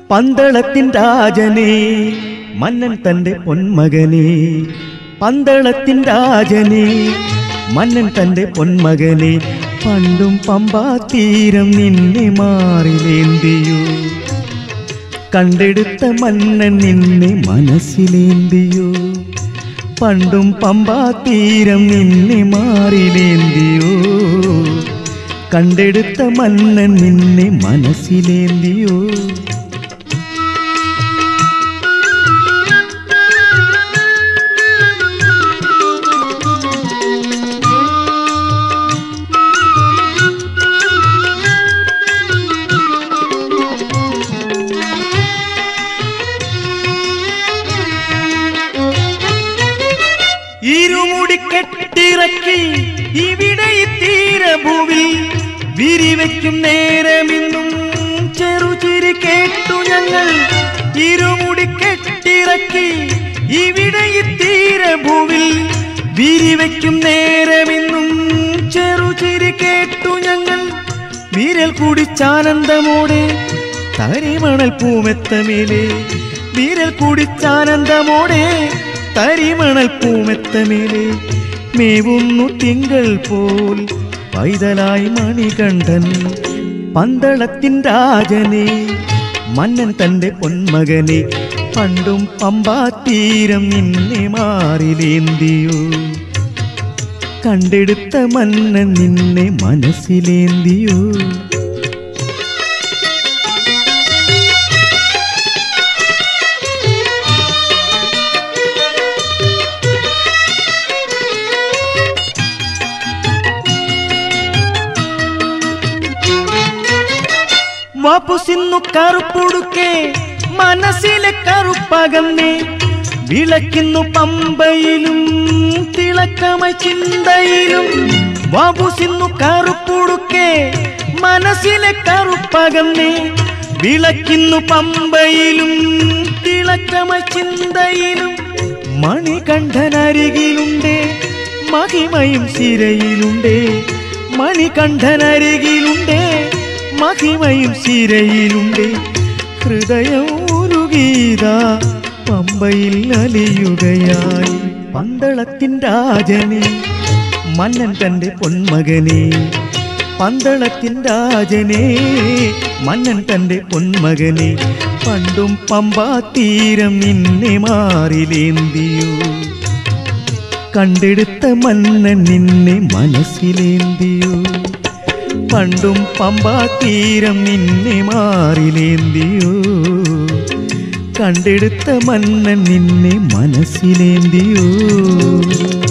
പന്തളത്തിൻ രാജനെ മന്നൻ തന്റെ പൊന്മകനെ പന്തളത്തിൻ രാജനെ മന്നൻ തന്റെ പൊന്മകനെ പണ്ടും പമ്പാ തീരം നിന്നെ മാറിലേന്തിയോ കണ്ടെടുത്ത മന്നൻ നിന്നെ മനസ്സിലേന്തിയോ പണ്ടും പമ്പാ തീരം നിന്നെ മാറിലേന്തിയോ കണ്ടെടുത്ത മന്നൻ നിന്നെ മനസ്സിലേന്തിയോ ഇരുമുടി കെട്ടിറക്കി ഇവിടെ തീരഭൂവിൽ വിരിവയ്ക്കും നേരമിന്നും ചെറുചിരി കേട്ടു ഞങ്ങൾ ഇരുമുടി കെട്ടിറക്കി ഇവിടെ തീരഭൂവിൽ വിരിവയ്ക്കും നേരമിന്നും ചെറുചിരി കേട്ടു ഞങ്ങൾ വിരൽ കുടിച്ചാനന്ദമോടെ തരിമണൽ പൂമെത്തമേലെ വിരൽ കുടിച്ചാനന്ദമോടെ തരിമണൽ പൂമെത്തമേലെ മേവുന്നു തിങ്കൾ പോൽ പൈതലായി മണികണ്ഠൻ പന്തളത്തിൻ രാജനെ മന്നൻ തന്റെ പൊന്മകനെ പണ്ടും പമ്പാത്തീരം നിന്നെ മാറിലേന്തിയോ കണ്ടെടുത്ത മന്നൻ നിന്നെ മനസ്സിലേന്തിയോ വാപ്പുസിന്നു കറുപ്പുടുക്കെ മനസ്സിലെ കറുപ്പകന്നേ വിളക്കുന്നു പമ്പയിലും തിളക്കമ ചിന്തയിലും വാപ്പുസിന്നു കറുപ്പുടുക്കെ മനസ്സിലെ കറുപ്പകന്നേ വിളക്കുന്നു പമ്പയിലും തിളക്കമ ചിന്തയിലും മണികണ്ഠനരികിലുണ്ടേ മഹിമയും സിരയിലുണ്ടേ മണികണ്ഠനരികിലുണ്ടേ മഹിമയും സിരയിലുണ്ടേ ഹൃദയം ഒരു ഗീത പമ്പയിൽ അലിയുകയായി പന്തളത്തിൻ രാജനെ മന്നൻ തന്റെ പൊന്മകനെ പന്തളത്തിൻ രാജനെ മന്നൻ തന്റെ പൊന്മകനെ പണ്ടും പമ്പാ തീരം നിന്നെ മാറിലേന്തിയോ കണ്ടെടുത്ത മന്നൻ നിന്നെ മനസ്സിലേന്തിയോ പണ്ടും പമ്പാ തീരം നിന്നെ മാറിലേന്തിയോ കണ്ടെടുത്ത മന്നൻ നിന്നെ മനസ്സിലേന്തിയോ